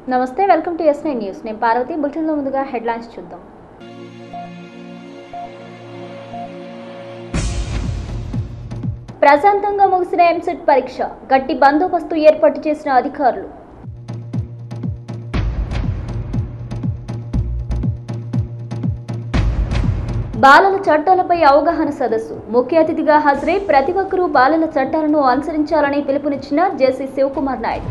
నమస్తే welcome to S nine news నేను పార్వతి బులెటిన్లో ముందుగా హెడ్లైన్స్ చూద్దాం ప్రశాంతంగా ముగిసిన ఎంసెట్ పరీక్ష గట్టి బందోబస్తు ఏర్పాటు చేసిన అధికారులు బాలల చట్టాలపై అవగాహన సదస్సు ముఖ్య అతిథిగా హాజరై ప్రతి ఒక్కరూ బాలల చట్టాలను అనుసరించాలని పిలుపునిచ్చిన జేసీ శివకుమార్ నాయుడు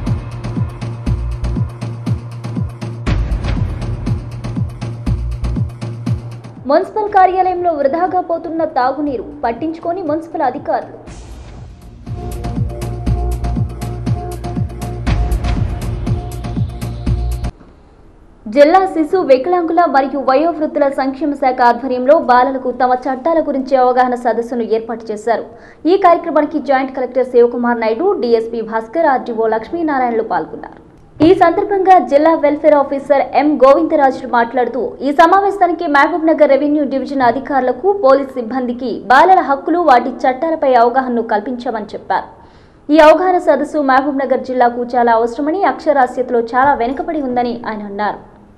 మున్సిపల్ కార్యాలయంలో వృధాగా పోతున్న తాగునీరు పట్టించుకొని మున్సిపల్ అధికారులు జిల్లా శిశు వికలాంగుల మరియు వయోవృద్ధుల సంక్షేమ శాఖ ఆధ్వర్యంలో బాలలకు తమ చట్టాల గురించి అవగాహన సదస్సును ఏర్పాటు చేశారు ఈ కార్యక్రమానికి joint collector Sivakumar Naidu DSP Bhaskar RDO లక్ష్మీనారాయణలు పాల్గొన్నారు ఈ సందర్భంగా జిల్లా వెల్ఫేర్ ఆఫీసర్ ఎం గోవిందరాజు మాట్లాడుతూ ఈ సమావేశానికి మహబూబ్ నగర్ రెవెన్యూ డివిజన్ అధికారులకు పోలీస్ సిబ్బందికి బాలల హక్కులు వాటి చట్టాలపై అవగాహనను కల్పించామని చెప్పారు ఈ అవగాహన సదస్సు మహబూబ్ నగర్ జిల్లాకు చాలా అవసరమని అక్షరాస్యతలో చాలా వెనుకబడి ఉందని ఆయన అన్నారు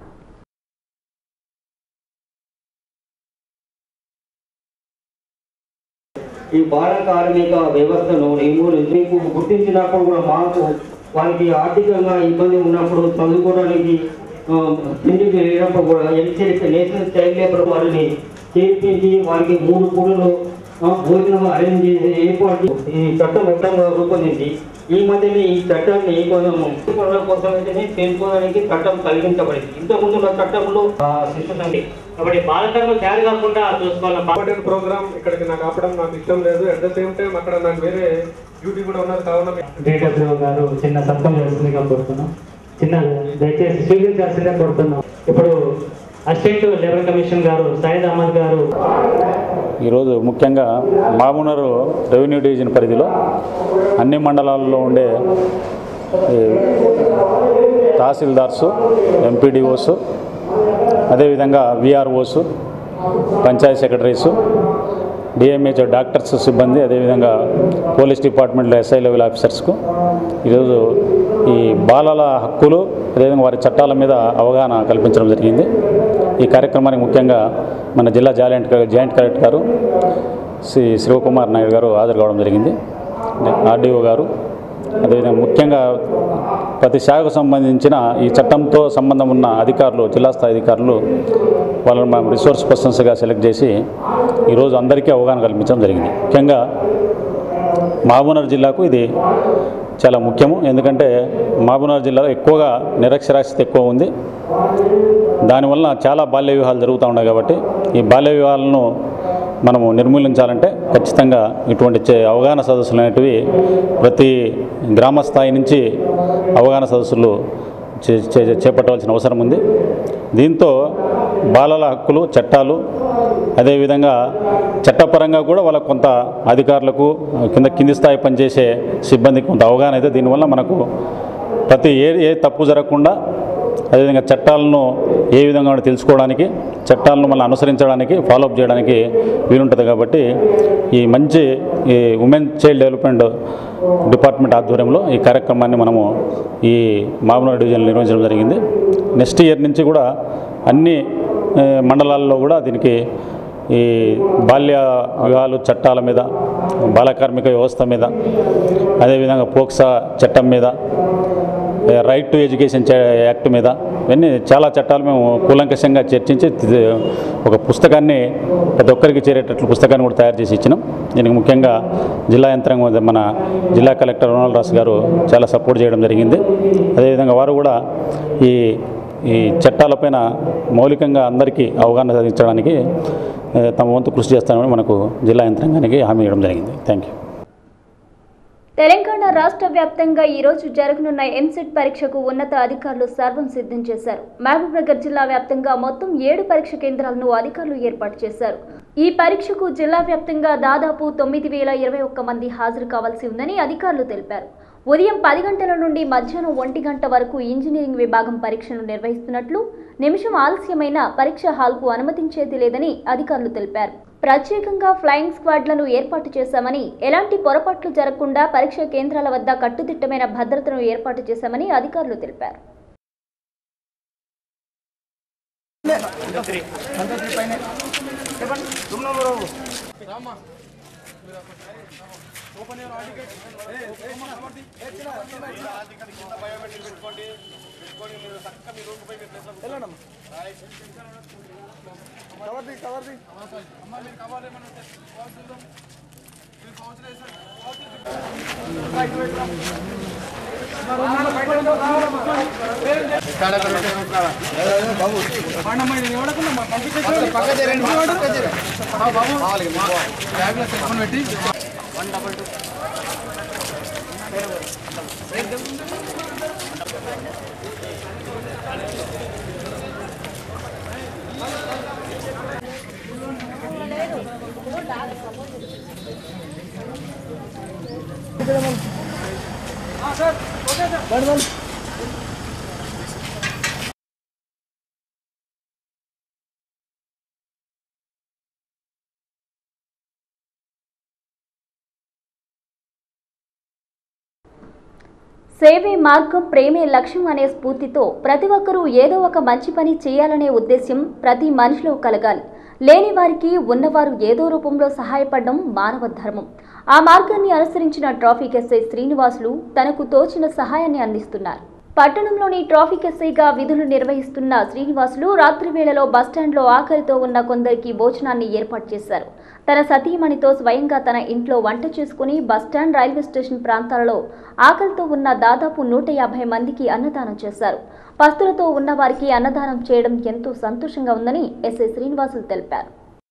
ఈ బాల కార్మిక వ్యవస్థను నిర్మూలించి మీకు గుర్తించినప్పుడు కూడా మాకు వారికి ఆర్థికంగా ఇబ్బంది ఉన్నప్పుడు చదువుకోవడానికి ఆ, తిండికి లేనప్పుడు కూడా ఎన్సీఎస్ నేషనల్ చైల్డ్ లేబర్ వారిని చేర్పించి వారికి మూడు పూటలు ఆ, భోజనం అరేంజ్ చేసి ఏర్పాటు చేసి ఈ చట్టం మొత్తంగా రూపొందింది ఈ మధ్యనే ఈ చట్టాన్ని కొంచెం పనుల కోసం అయితేనే తెలుసుకోవడానికి చట్టం కలిగించబడింది ఇంతకుముందు ఉన్న చట్టంలో ఆ, శిశు సంఖ్య కాబట్టి బాలకర్మ తయారు కాకుండా చూసుకోవాలి ఇంపార్టెంట్ ప్రోగ్రామ్ ఇక్కడికి నాకు ఆపడం నాకు ఇష్టం లేదు అట్ ద సేమ్ టైం అక్కడ నాకు వేరే డ్యూటీ కూడా ఉన్నది కావున డిడబ్ల్యూ గారు చిన్న సత్వం చేస్తుందిగా కోరుతున్నాం చిన్న దయచేసి స్వీకరించాల్సిందే కోరుతున్నాం ఇప్పుడు అసిస్టెంట్ లేబర్ కమిషన్ గారు సయ్యద్ అహ్మద్ గారు ఈరోజు ముఖ్యంగా మామునరు రెవెన్యూ డివిజన్ పరిధిలో అన్ని మండలాల్లో ఉండే ఈ తహసీల్దార్సు ఎంపీడీఓస్ అదేవిధంగా VROs panchayat secretaries DMH doctors సిబ్బంది అదేవిధంగా పోలీస్ డిపార్ట్మెంట్లో ఎస్ఐ లెవెల్ ఆఫీసర్స్కు ఈరోజు ఈ బాలల హక్కులు అదేవిధంగా వారి చట్టాల మీద అవగాహన కల్పించడం జరిగింది ఈ కార్యక్రమానికి ముఖ్యంగా మన జిల్లా జాయింట్ జాయింట్ కలెక్టర్ గారు శ్రీ శివకుమార్ నాయుడు గారు హాజరు కావడం జరిగింది ఆర్డీఓ గారు అదేవిధంగా ముఖ్యంగా ప్రతి శాఖకు సంబంధించిన ఈ చట్టంతో సంబంధం ఉన్న అధికారులు జిల్లా స్థాయి అధికారులు వాళ్ళని మనం రిసోర్స్ పర్సన్స్గా సెలెక్ట్ చేసి ఈరోజు అందరికీ అవగాహన కల్పించడం జరిగింది ముఖ్యంగా మహబూబ్నగర్ జిల్లాకు ఇది చాలా ముఖ్యము ఎందుకంటే మహబూబ్నగర్ జిల్లాలో ఎక్కువగా నిరక్షరాస్యత ఎక్కువ ఉంది దానివల్ల చాలా బాల్య వివాహాలు జరుగుతూ ఉన్నాయి కాబట్టి ఈ బాల్య వివాహాలను మనము నిర్మూలించాలంటే ఖచ్చితంగా ఇటువంటి చే- అవగాహన సదస్సులు అనేటివి ప్రతి గ్రామ స్థాయి నుంచి అవగాహన సదస్సులు చే- చే- చేపట్టవలసిన అవసరం ఉంది దీంతో బాలల హక్కులు చట్టాలు అదేవిధంగా చట్టపరంగా కూడా వాళ్ళకు కొంత అధికారులకు కింద కింది స్థాయి పనిచేసే సిబ్బందికి కొంత అవగాహన అయితే దీనివల్ల మనకు ప్రతి ఏ ఏ తప్పు జరగకుండా అదేవిధంగా చట్టాలను ఏ విధంగా ఉన్నాయో తెలుసుకోవడానికి చట్టాలను మళ్ళీ అనుసరించడానికి ఫాలోఅప్ చేయడానికి వీలుంటుంది కాబట్టి ఈ మంచి ఈ ఉమెన్ చైల్డ్ డెవలప్మెంట్ డిపార్ట్మెంట్ ఆధ్వర్యంలో ఈ కార్యక్రమాన్ని మనము ఈ మామూలు డివిజన్లో నిర్వహించడం జరిగింది నెక్స్ట్ ఇయర్ నుంచి కూడా అన్ని ఏ, మండలాల్లో కూడా దీనికి ఈ బాల్య వివాహాలు చట్టాల మీద బాల కార్మిక వ్యవస్థ మీద అదేవిధంగా పోక్సా చట్టం మీద రైట్ టు ఎడ్యుకేషన్ చే- యాక్ట్ మీద ఇవన్నీ చాలా చట్టాలు మేము కూలంకషంగా చర్చించి తి- ఒక పుస్తకాన్ని ప్రతి ఒక్కరికి చేరేటట్లు పుస్తకాన్ని కూడా తయారు చేసి ఇచ్చినాం దీనికి ముఖ్యంగా జిల్లా యంత్రాంగం మన జిల్లా కలెక్టర్ రోనల్ రాస్ గారు చాలా సపోర్ట్ చేయడం జరిగింది అదేవిధంగా వారు కూడా ఈ ఈ చట్టాలపైన మౌలికంగా అందరికీ అవగాహన సాధించడానికి ఏ, తమ వంతు కృషి చేస్తామని మనకు జిల్లా యంత్రాంగానికి హామీ ఇవ్వడం జరిగింది థ్యాంక్ యూ తెలంగాణ రాష్ట్ర వ్యాప్తంగా ఈ రోజు జరగనున్న ఎంసెట్ పరీక్షకు ఉన్నత అధికారులు సర్వం సిద్ధం చేశారు మహబూబ్ నగర్ జిల్లా వ్యాప్తంగా మొత్తం ఏడు పరీక్ష కేంద్రాలను అధికారులు ఏర్పాటు చేశారు ఈ పరీక్షకు జిల్లా వ్యాప్తంగా దాదాపు తొమ్మిది వేల ఇరవై ఒక్క మంది హాజరు కావాల్సి ఉందని అధికారులు తెలిపారు ఉదయం పది గంటల నుండి మధ్యాహ్నం ఒంటి గంట వరకు ఇంజనీరింగ్ విభాగం పరీక్షను నిర్వహిస్తున్నట్లు నిమిషం ఆలస్యమైన పరీక్ష హాల్కు అనుమతించేది లేదని అధికారులు తెలిపారు ప్రత్యేకంగా ఫ్లయింగ్ స్క్వాడ్లను ఏర్పాటు చేశామని ఎలాంటి పొరపాట్లు జరగకుండా పరీక్ష కేంద్రాల వద్ద కట్టుదిట్టమైన భద్రతను ఏర్పాటు చేశామని అధికారులు తెలిపారు సేవే మార్గం ప్రేమే లక్ష్యం అనే స్ఫూర్తితో ప్రతి ఒక్కరూ ఏదో ఒక మంచి పని చేయాలనే ఉద్దేశ్యం ప్రతి మనిషిలో కలగాలి లేని వారికి ఉన్నవారు ఏదో రూపంలో సహాయపడడం మానవ ధర్మం ఆ మార్గాన్ని అనుసరించిన ట్రాఫిక్ ఎస్ఐ శ్రీనివాసులు తనకు తోచిన సహాయాన్ని అందిస్తున్నారు పట్టణంలోని ట్రాఫిక్ ఎస్ఐగా విధులు నిర్వహిస్తున్న శ్రీనివాసులు రాత్రి వేళలో బస్టాండ్లో ఆకలితో ఉన్న కొందరికి భోజనాన్ని ఏర్పాటు చేశారు తన సతీమణితో స్వయంగా తన ఇంట్లో వంట చేసుకుని బస్టాండ్ రైల్వే స్టేషన్ ప్రాంతాలలో ఆకలితో ఉన్న దాదాపు నూట యాభై మందికి అన్నదానం చేశారు పస్తులతో ఉన్న వారికి అన్నదానం చేయడం ఎంతో సంతోషంగా ఉందని ఎస్ఐ శ్రీనివాసులు తెలిపారు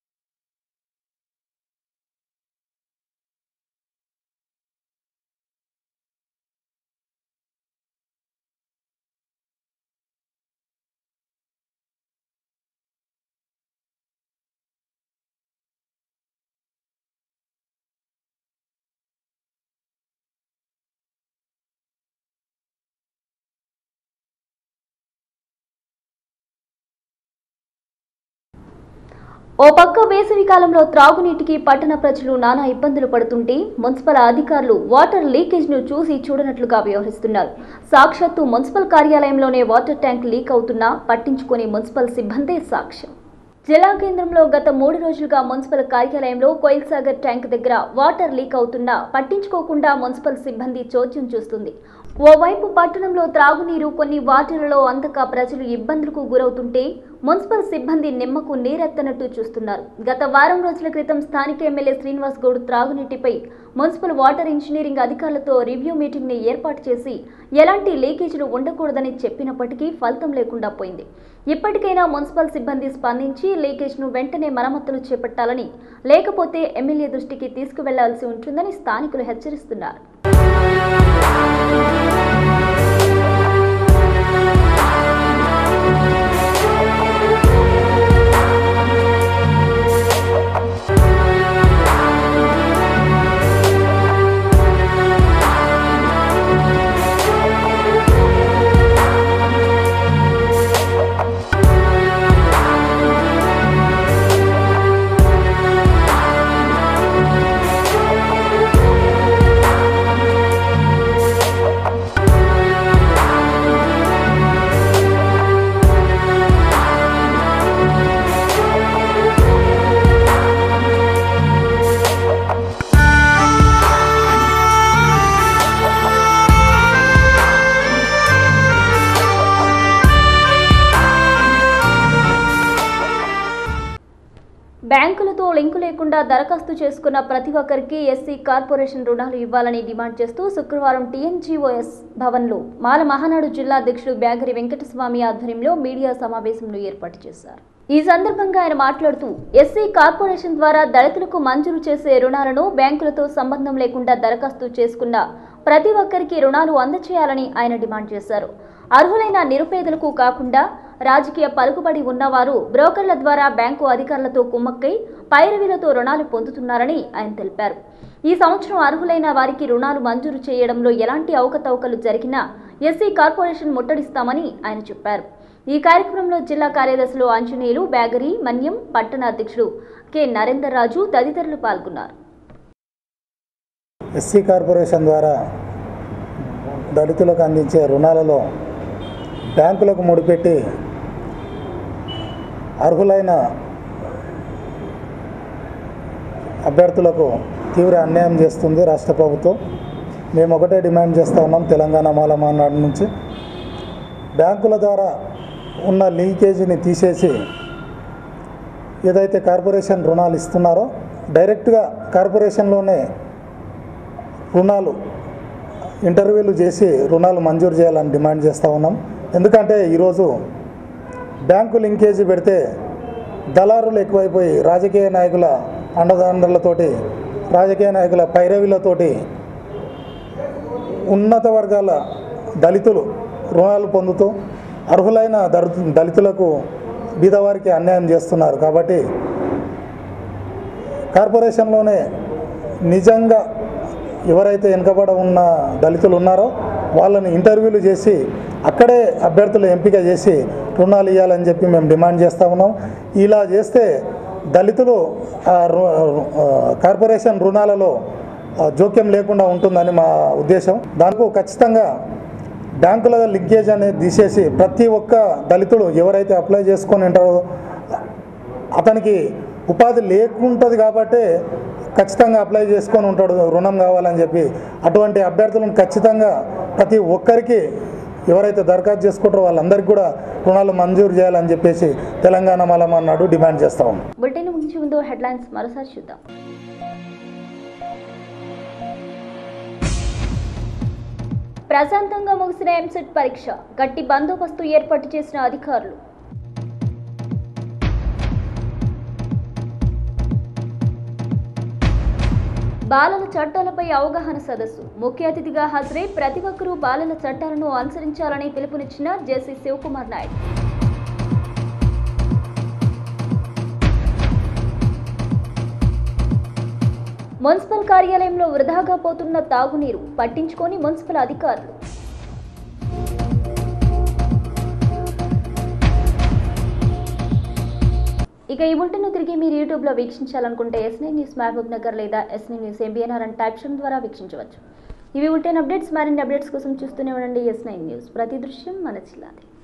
ఓ పక్క వేసవి కాలంలో త్రాగునీటికి పట్టణ ప్రజలు నానా ఇబ్బందులు పడుతుంటే మున్సిపల్ అధికారులు వాటర్ లీకేజ్ ను చూసి చూడనట్లుగా వ్యవహరిస్తున్నారు సాక్షాత్తు మున్సిపల్ కార్యాలయంలోనే వాటర్ ట్యాంక్ లీక్ అవుతున్నా పట్టించుకునే మున్సిపల్ సిబ్బందే సాక్ష్యం జిల్లా కేంద్రంలో గత మూడు రోజులుగా మున్సిపల్ కార్యాలయంలో కోయిల్ సాగర్ ట్యాంక్ దగ్గర వాటర్ లీక్ అవుతున్నా పట్టించుకోకుండా మున్సిపల్ సిబ్బంది చోద్యం చూస్తుంది ఓవైపు పట్టణంలో త్రాగునీరు కొన్ని వార్డులలో అందక ప్రజలు ఇబ్బందులకు గురవుతుంటే మున్సిపల్ సిబ్బంది నిమ్మకు నీరెత్తనట్టు చూస్తున్నారు గత వారం రోజుల క్రితం స్థానిక ఎమ్మెల్యే శ్రీనివాస్ గౌడ్ త్రాగునీటిపై మున్సిపల్ వాటర్ ఇంజనీరింగ్ అధికారులతో రివ్యూ మీటింగ్ ని ఏర్పాటు చేసి ఎలాంటి లీకేజీలు ఉండకూడదని చెప్పినప్పటికీ ఫలితం లేకుండా పోయింది ఇప్పటికైనా మున్సిపల్ సిబ్బంది స్పందించి లీకేజ్ ను వెంటనే మరమ్మతులు చేపట్టాలని లేకపోతే ఎమ్మెల్యే దృష్టికి తీసుకువెళ్లాల్సి ఉంటుందని స్థానికులు హెచ్చరిస్తున్నారు బ్యాంకులతో లింకు లేకుండా దరఖాస్తు చేసుకున్న ప్రతి ఒక్కరికి ఎస్సీ కార్పొరేషన్ రుణాలు ఇవ్వాలని డిమాండ్ చేస్తూ శుక్రవారం టీఎన్జీఓఎస్ భవన్లో మాల మహానాడు జిల్లా అధ్యక్షుడు బ్యాగరి వెంకటస్వామి ఆధ్వర్యంలో మీడియా సమావేశంను ఏర్పాటు చేశారు ఈ సందర్భంగా ఆయన మాట్లాడుతూ ఎస్సీ కార్పొరేషన్ ద్వారా దళితులకు మంజూరు చేసే రుణాలను బ్యాంకులతో సంబంధం లేకుండా దరఖాస్తు చేసుకున్న ప్రతి ఒక్కరికి రుణాలు అందచేయాలని ఆయన డిమాండ్ చేశారు అర్హులైన నిరుపేదలకు కాకుండా రాజకీయ పలుకుబడి ఉన్నవారు బ్రోకర్ల ద్వారా బ్యాంకు అధికారులతో కుమ్మక్కై పైరవీలతో రుణాలు పొందుతున్నారని ఆయన తెలిపారు ఈ సంవత్సరం అర్హులైన వారికి రుణాలు మంజూరు చేయడంలో ఎలాంటి అవకతవకలు జరిగినా ఎస్సీ కార్పొరేషన్ ముట్టడిస్తామని ఆయన చెప్పారు ఈ కార్యక్రమంలో జిల్లా కార్యదర్శులు ఆంజనేయులు బ్యాగరి మన్యం పట్టణ అధ్యక్షుడు కె నరేందర్ రాజు తదితరులు పాల్గొన్నారు ఎస్సీ కార్పొరేషన్ ద్వారా దళితులకు అందించే రుణాలలో బ్యాంకులకు ముడిపెట్టి అర్హులైన అభ్యర్థులకు తీవ్ర అన్యాయం చేస్తుంది రాష్ట్ర ప్రభుత్వం మేము ఒకటే డిమాండ్ చేస్తూ ఉన్నాం తెలంగాణ మాల మానాడు నుంచి బ్యాంకుల ద్వారా ఉన్న లీకేజీని తీసేసి ఏదైతే కార్పొరేషన్ రుణాలు ఇస్తున్నారో డైరెక్ట్గా కార్పొరేషన్లోనే రుణాలు ఇంటర్వ్యూలు చేసి రుణాలు మంజూరు చేయాలని డిమాండ్ చేస్తూ ఉన్నాం ఎందుకంటే ఈరోజు బ్యాంకు లింకేజీ పెడితే దళారులు ఎక్కువైపోయి రాజకీయ నాయకుల అండదండలతోటి రాజకీయ నాయకుల పైరవిలతోటి ఉన్నత వర్గాల దళితులు రుణాలు పొందుతూ అర్హులైన దళితు దళితులకు బీదవారికి అన్యాయం చేస్తున్నారు కాబట్టి కార్పొరేషన్లోనే నిజంగా ఎవరైతే వెనుకబడ ఉన్న దళితులు ఉన్నారో వాళ్ళని ఇంటర్వ్యూలు చేసి అక్కడే అభ్యర్థులు ఎంపిక చేసి రుణాలు ఇవ్వాలని చెప్పి మేము డిమాండ్ చేస్తూ ఉన్నాం ఇలా చేస్తే దళితులు ఆ రు- ఆ కార్పొరేషన్ రుణాలలో ఆ, జోక్యం లేకుండా ఉంటుందని మా ఉద్దేశం దానికి ఖచ్చితంగా బ్యాంకుల లింకేజ్ అనేది తీసేసి ప్రతి ఒక్క దళితుడు ఎవరైతే అప్లై చేసుకొని ఉంటారో అతనికి ఉపాధి లేకుంటుంది కాబట్టి ఖచ్చితంగా అప్లై చేసుకొని ఉంటాడు రుణం కావాలని చెప్పి అటువంటి అభ్యర్థులను ఖచ్చితంగా ప్రతి ఒక్కరికి ఎవరైతే దరఖాస్తు చేసుకుంటారో వాళ్ళందరికీ కూడా రుణాలు మంజూరు చేయాలని చెప్పేసి తెలంగాణ మలమన్నాడు డిమాండ్ చేస్తా ఉన్నాం బులెటిన్ ముందు ముందు హెడ్లైన్స్ మరోసారి చూద్దాం ప్రశాంతంగా ముగిసిన ఎంసెట్ పరీక్ష గట్టి బందోబస్తు ఏర్పాటు చేసిన అధికారులు బాలల చట్టాలపై అవగాహన సదస్సు ముఖ్య అతిథిగా హాజరై ప్రతి ఒక్కరూ బాలల చట్టాలను అనుసరించాలని పిలుపునిచ్చిన జేసీ శివకుమార్ నాయుడు మున్సిపల్ కార్యాలయంలో వృధాగా పోతున్న తాగునీరు పట్టించుకొని మున్సిపల్ అధికారులు ఇక ఈ బులెటిన్ తిరిగి మీరు యూట్యూబ్లో వీక్షించాలనుకుంటే ఎస్నై న్యూస్ మహబూబ్ నగర్ లేదా ఎస్నై న్యూస్ ఎంబీఎన్ఆర్ అని టైప్ చేయడం ద్వారా వీక్షించవచ్చు ఇవి బులెటిన్ అప్డేట్స్ మరిన్ని అప్డేట్స్ కోసం చూస్తూనే ఉండండి ఎస్ నైన్ న్యూస్ ప్రతి దృశ్యం మన జిల్లాది